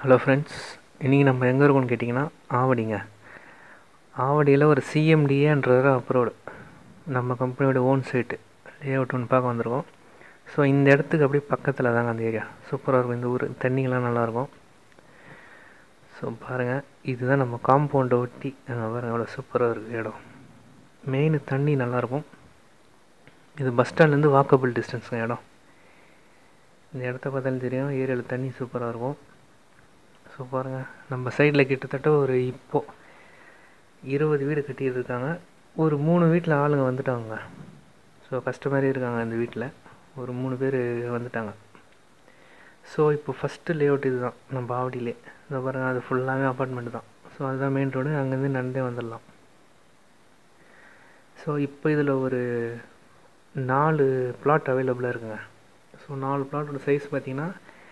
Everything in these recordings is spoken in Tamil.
ஹலோ ஃப்ரெண்ட்ஸ் இன்றைக்கி நம்ம எங்கே இருக்கோம்னு கேட்டிங்கன்னா ஆவடிங்க ஆவடியில் ஒரு சிஎம்டிஏன்றது அப்ரோடு நம்ம கம்பெனியோட ஓன் சைட்டு லே அவுட் ஒன்று பார்க்க வந்திருக்கோம் ஸோ இந்த இடத்துக்கு அப்படியே பக்கத்தில் தாங்க அந்த ஏரியா சூப்பராக இருக்கும் இந்த ஊர் தண்ணிங்கெலாம் நல்லாயிருக்கும் ஸோ பாருங்கள் இதுதான் நம்ம காம்பவுண்டை ஒட்டி அங்கே பாருங்கள் எவ்வளோ சூப்பராக இருக்குது இடம் மெயின் தண்ணி நல்லாயிருக்கும் இது பஸ் ஸ்டாண்ட்லேருந்து வாக்கபிள் டிஸ்டன்ஸுங்க இடம் இந்த இடத்த பார்த்தாலும் தெரியும் ஏரியாவில் தண்ணி சூப்பராக இருக்கும் ஸோ பாருங்கள் நம்ம சைடில் கிட்டத்தட்ட ஒரு இப்போது இருபது வீடு கட்டிட்டு இருக்காங்க ஒரு மூணு வீட்டில் ஆளுங்க வந்துட்டாங்க ஸோ கஸ்டமரே இருக்காங்க இந்த வீட்டில் ஒரு மூணு பேர் வந்துட்டாங்க ஸோ இப்போ ஃபஸ்ட்டு லே அவுட் இது தான் நம்ம ஆவடியிலே இந்த பாருங்கள் அது ஃபுல்லாகவே அப்பார்ட்மெண்ட் தான் ஸோ அதுதான் மெயின் ரோடு அங்கேருந்து நடந்தே வந்துடலாம் ஸோ இப்போ இதில் ஒரு நாலு பிளாட் அவைலபிளாக இருக்குங்க ஸோ நாலு பிளாட்டோட சைஸ் பார்த்தீங்கன்னா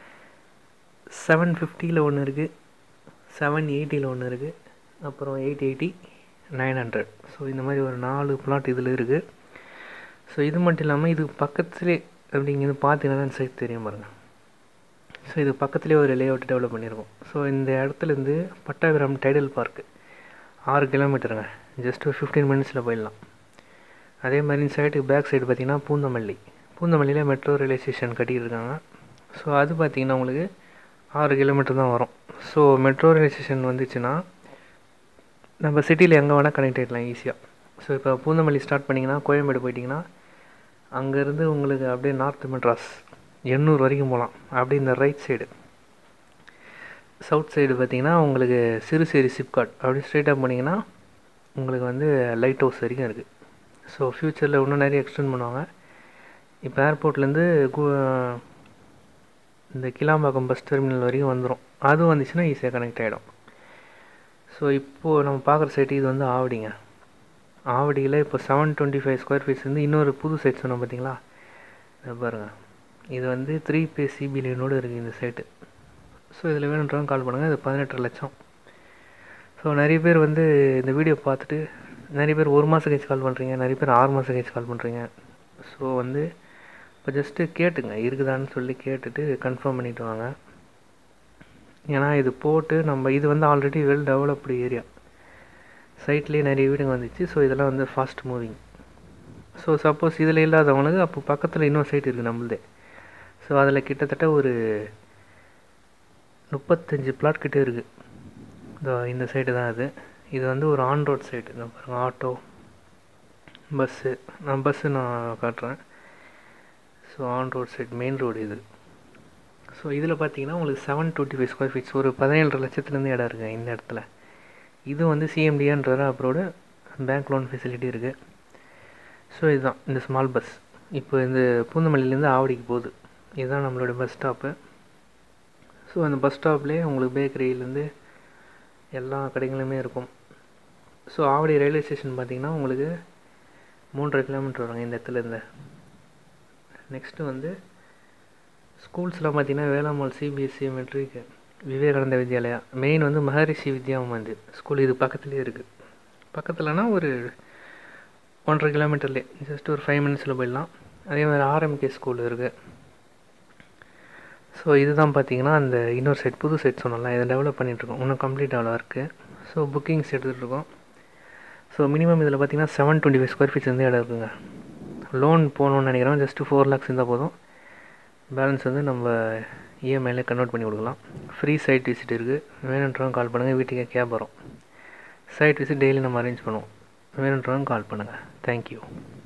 செவன் ஃபிஃப்டியில் ஒன்று இருக்குது செவன் எயிட்டியில் ஒன்று இருக்குது அப்புறம் eight eighty nine hundred so இந்த மாதிரி ஒரு நாலு பிளாட் இதில் இருக்குது ஸோ இது மட்டும் இல்லாமல் இது பக்கத்துலேயே அப்படிங்கிறது பார்த்தீங்கன்னா அந்த சைட் தெரியும் பாருங்கள் ஸோ இது பக்கத்துலேயே ஒரு லே அவுட் டெவலப் பண்ணியிருக்கோம் ஸோ இந்த இடத்துலேருந்து பட்டாபிராம் டைடல் பார்க்கு ஆறு கிலோமீட்டருங்க ஜஸ்ட் ஒரு ஃபிஃப்டீன் மினிட்ஸில் போயிடலாம் அதே மாதிரி இந்த சைடுக்கு பேக் சைடு பார்த்திங்கன்னா பூந்தமல்லி பூந்தமல்லியில் மெட்ரோ ரயில்வே ஸ்டேஷன் கட்டிகிட்டு இருக்காங்க ஸோ அது பார்த்திங்கன்னா உங்களுக்கு ஆறு கிலோமீட்டர் தான் வரும் ஸோ மெட்ரோ ரயில்வே ஸ்டேஷன் வந்துச்சுன்னா நம்ம சிட்டியில் எங்கே வேணால் கனெக்ட் ஆகிடலாம் ஈஸியாக ஸோ இப்போ பூந்தமல்லி ஸ்டார்ட் பண்ணிங்கன்னா கோயம்பேடு போயிட்டிங்கன்னா அங்கேருந்து உங்களுக்கு அப்படியே நார்த் மெட்ராஸ் எண்ணூர் வரைக்கும் போகலாம் அப்படியே இந்த ரைட் சைடு சவுத் சைடு பார்த்திங்கன்னா உங்களுக்கு சிறுசேரி சிப்காட் அப்படி ஸ்ட்ரெயிட்டாக போனீங்கன்னா உங்களுக்கு வந்து லைட் ஹவுஸ் வரைக்கும் இருக்குது ஸோ ஃப்யூச்சரில் இன்னும் நிறைய எக்ஸ்டெண்ட் பண்ணுவாங்க இப்போ ஏர்போர்ட்லேருந்து கு இந்த கிளாம்பாக்கம் பஸ் டெர்மினல் வரைக்கும் வந்துடும் அதுவும் வந்துச்சுன்னா ஈஸியாக கனெக்ட் ஆகிடும் ஸோ இப்போது நம்ம பார்க்குற சைட்டு இது வந்து ஆவடிங்க ஆவடியில் இப்போ seven twenty five square feets வந்து இன்னொரு புது சைட் சொன்னோம் பார்த்தீங்களா இதை பாருங்கள் இது வந்து த்ரீ பே சிபி லைனோடு இருக்குது இந்த சைட்டு ஸோ இதில் வேணுன்றவங்க கால் பண்ணுங்கள் இது பதினெட்டு லட்சம் ஸோ நிறைய பேர் வந்து இந்த வீடியோ பார்த்துட்டு நிறைய பேர் ஒரு மாதம் கழிச்சு கால் பண்ணுறீங்க நிறைய பேர் ஆறு மாதம் கழிச்சு கால் பண்ணுறீங்க ஸோ வந்து இப்போ ஜஸ்ட்டு கேட்டுங்க இருக்குதான்னு சொல்லி கேட்டுட்டு கன்ஃபார்ம் பண்ணிவிட்டு வாங்க ஏன்னா இது போட்டு நம்ம இது வந்து ஆல்ரெடி வெல் டெவலப்டு ஏரியா சைட்லேயே நிறைய வீடுங்க வந்துச்சு ஸோ இதெல்லாம் வந்து ஃபாஸ்ட் மூவிங் ஸோ சப்போஸ் இதில் இல்லாதவங்களுக்கு அப்போ பக்கத்தில் இன்னொரு சைட் இருக்குது நம்மளதே ஸோ அதில் கிட்டத்தட்ட ஒரு முப்பத்தஞ்சு பிளாட் கிட்டே இருக்குது இதோ இந்த சைடு தான் அது இது வந்து ஒரு ஆன் ரோட் சைடு இந்த பாருங்கள் ஆட்டோ பஸ்ஸு நான் பஸ்ஸு நான் காட்டுறேன் so on road side main road இது ஸோ இதில் பார்த்தீங்கன்னா உங்களுக்கு seven twenty five square feets ஒரு பதினேழு லட்சத்துலேருந்து இடம் இருக்குது இந்த இடத்துல இது வந்து சிஎம்டிஆன்ற அப்ரோடு பேங்க் லோன் ஃபெசிலிட்டி இருக்குது ஸோ இதுதான் இந்த ஸ்மால் பஸ் இப்போ இந்த பூந்தமல்லியிலேருந்து ஆவடிக்கு போகுது இதுதான் நம்மளோட பஸ் ஸ்டாப்பு ஸோ அந்த பஸ் ஸ்டாப்லேயே உங்களுக்கு பேக்கரியிலேருந்து எல்லா கடைகளுமே இருக்கும் ஸோ ஆவடி ரயில்வே ஸ்டேஷன் பார்த்திங்கன்னா உங்களுக்கு மூன்றரை கிலோமீட்டர் வருங்க இந்த இடத்துலேருந்து நெக்ஸ்ட்டு வந்து ஸ்கூல்ஸ்லாம் பார்த்திங்கன்னா Velammal CBSE matric Vivekananda Vidyalaya main வந்து மகரிஷி வித்யா மந்திர் ஸ்கூல் இது பக்கத்துலேயே இருக்குது பக்கத்துலனா ஒரு ஒன்றரை கிலோமீட்டர்லேயே ஜஸ்ட் ஒரு ஃபைவ் மினிட்ஸில் போயிடலாம் அதே மாதிரி ஆர்எம்கே ஸ்கூல் இருக்குது ஸோ இதுதான் பார்த்தீங்கன்னா அந்த இன்னொரு சைட் புது சைட் சொன்னோம்ல இதை டெவலப் பண்ணிகிட்ருக்கோம் இன்னும் கம்ப்ளீட் ஆகல இருக்குது ஸோ புக்கிங்ஸ் எடுத்துகிட்ருக்கோம் ஸோ மினிமம் இதில் பார்த்தீங்கன்னா seven twenty five square feets வந்து இடம் இருக்குங்க லோன் போகணுன்னு நினைக்கிறோம் ஜஸ்ட்டு ஃபோர் லேக்ஸ் இருந்தால் போதும் பேலன்ஸ் வந்து நம்ம இஎம்ஐல கன்வெர்ட் பண்ணி கொடுக்கலாம் ஃப்ரீ சைட் விசிட் இருக்குது வேணுன்றவங்க கால் பண்ணுங்கள் வீட்டுக்கே கேப் வரும் சைட் விசிட் டெய்லி நம்ம அரேஞ்ச் பண்ணுவோம் வேணுன்றவங்க கால் பண்ணுங்கள் தேங்க்யூ